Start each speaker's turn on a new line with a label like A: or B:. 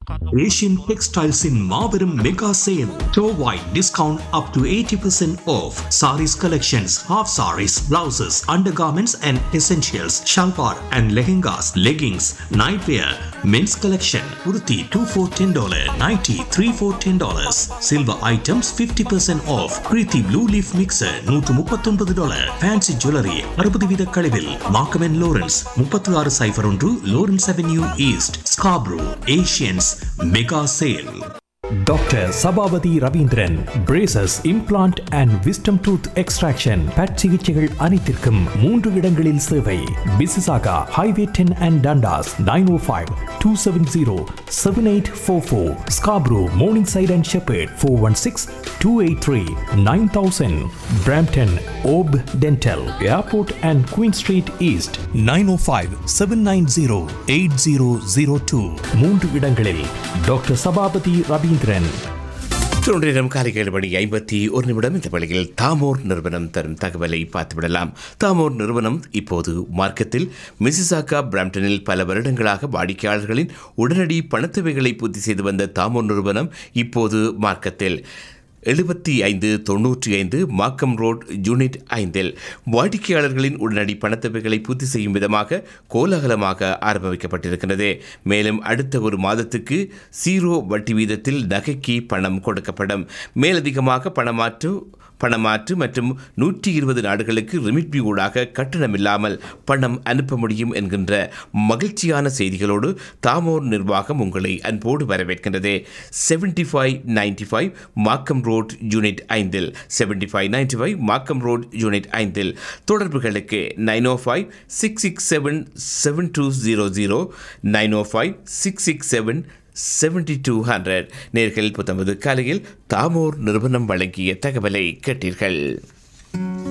A: Asian Textiles in Marverum Mega Sale. Store-wide discount up to 80% off. Saris collections, half saris, blouses, undergarments and essentials, shalwar and lehengas, leggings, nightwear, men's collection, kurti 2 for $10, nighty 3 for $10. Silver items 50% off. Preeti Blue Leaf Mixer 139 dollar. Fancy Jewelry 60 வீத கழிவில். Markham and Lawrence 36 சைபர் ஒன்று Lawrence Avenue East, Scarborough, Asians Mega Sale.
B: Doctor Sabapathy Ravindran braces implant and wisdom tooth extraction but சிகிச்சைகள் அனைத்திற்கும் மூன்று இடங்களில் சேவை Mississauga highway ten and Dundas nine O five two seven zero seven eight four four Scarborough Morningside and Shepherd four one six two eight three nine thousand Brampton Hope dental Airport and Queen Street East nine O five seven nine zero eight zero zero two மூன்று இடங்களில் doctor Sabapathy Ravindran
C: நேரம் காலை ஏழு மணி ஐம்பத்தி ஒரு நிமிடம் இந்த வேளையில் தாமோர் நிறுவனம் தரும் தகவலை பார்த்துவிடலாம் தாமோர் நிறுவனம் இப்போது மார்க்கத்தில் மிசிசாகா பிராம்டனில் பல வருடங்களாக வாடிக்கையாளர்களின் உடனடி பணத்தேவைகளை பூர்த்தி செய்து வந்த தாமோர் நிறுவனம் இப்போது மார்க்கத்தில் எழுபத்தி ஐந்து தொன்னூற்றி ஐந்து மாக்கம் ரோட் யூனிட் ஐந்தில் வாடிக்கையாளர்களின் உடனடி பணத்தேவைகளை பூர்த்தி செய்யும் விதமாக கோலாகலமாக ஆரம்பிக்கப்பட்டிருக்கிறது மேலும் அடுத்த ஒரு மாதத்துக்கு ஜீரோ வட்டி வீதத்தில் நகைக்கு பணம் கொடுக்கப்படும் மேலதிகமாக பணமாற்று பணமாற்று மற்றும் நூற்றி இருபது நாடுகளுக்கு ரிமிட்பி ஊடாக கட்டணமில்லாமல் பணம் அனுப்ப முடியும் என்கின்ற மகிழ்ச்சியான செய்திகளோடு தாமோர் நிர்வாகம் உங்களை அன்போடு வரவேற்கின்றது seventy five ninety five Markham Road unit ஐந்தில் seventy five ninety five Markham Road unit ஐந்தில் தொடர்புகளுக்கு nine O five six six seven seven two zero zero nine O five six six seven seventy two hundred நேர்கள் புத்தம்பது காலையில் தாமோர் நிறுவனம் வழங்கிய தகவலை கேட்டீர்கள்